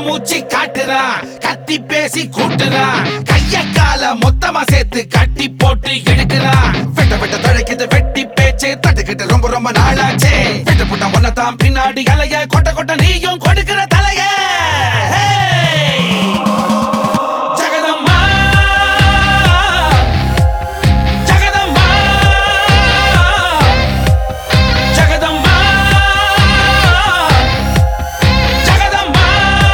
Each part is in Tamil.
கண்ணாமூச்சி காட்டுறான் கத்தி பேசி கூட்டுறான் கைய கால மொத்தமா சேர்த்து கட்டி போட்டு எடுக்கிறான் வெட்ட வெட்ட தழைக்குது வெட்டி பேச்சு தட்டுக்கிட்டு ரொம்ப ரொம்ப நாளாச்சே வெட்ட புட்ட ஒன்னதான் பின்னாடி அலைய கொட்ட கொட்ட நீயும் கொடுக்கிற தலைய ஜெகதம்மா ஜெகதம்மா ஜெகதம்மா ஜெகதம்மா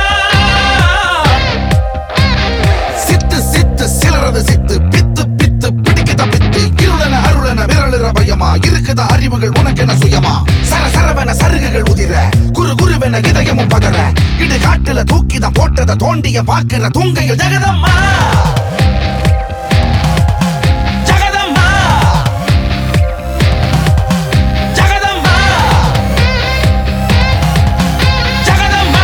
சித்து சித்து சிலரது சித்து பித்து பித்து பிடிக்குத பித்து இருளன அருளன விரலுற பயமா இருக்குத அறிவுகள் உனக்கென சுயமா சர சரவென சருகுகள் உதிர குரு குருவென இதயமும் பதற இடு காட்டுல தூக்கிதான் போட்டத தோண்டிய பாக்குற தூங்கையில் ஜெகதம்மா ஜெகதம்மா ஜெகதம்மா ஜெகதம்மா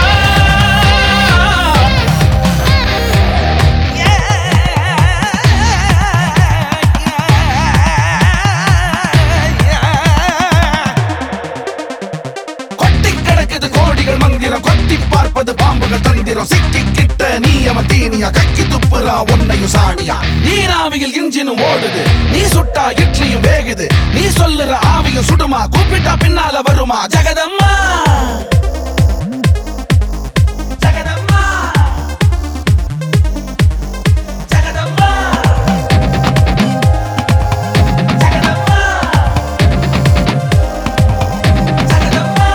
கொட்டி கிடக்குது கோடிகள் மந்திரம் கொத்தி பார்ப்பது பாம்புகள் தந்திரம் சிக்கி கிட்ட நீ அவன் தீனியா கக்கி துப்புறா உன்னையும் சாணியா நீராவியில் இன்ஜினும் ஓடுது நீ சுட்டா இட்லியும் வேகுது நீ சொல்லுற ஆவியும் சுடுமா கூப்பிட்டா பின்னால வருமா ஜெகதம்மா ஜெகதம்மா ஜெகதம்மா ஜெகதம்மா ஜெகதம்மா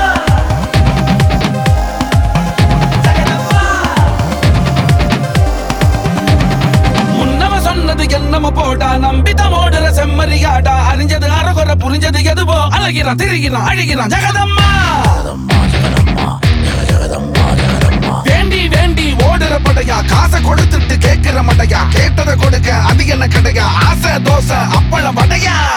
முன்னம சொன்னது என்னமோ போடா நம்பிதான் ஓடுற செம்மறியாடா அறிஞ்சது அறகுற புரிஞ்சது எதுவோ அழகிறான் திரிகிறான் அழுகிறான் ஜெகதம்மா வேண்டி வேண்டி ஓடுற படையா காசை கொடுத்துட்டு கேட்கிற மடையா கேட்டதை கொடுக்க அது என்ன கடையா ஆசை தோசை அப்பளம் வடையா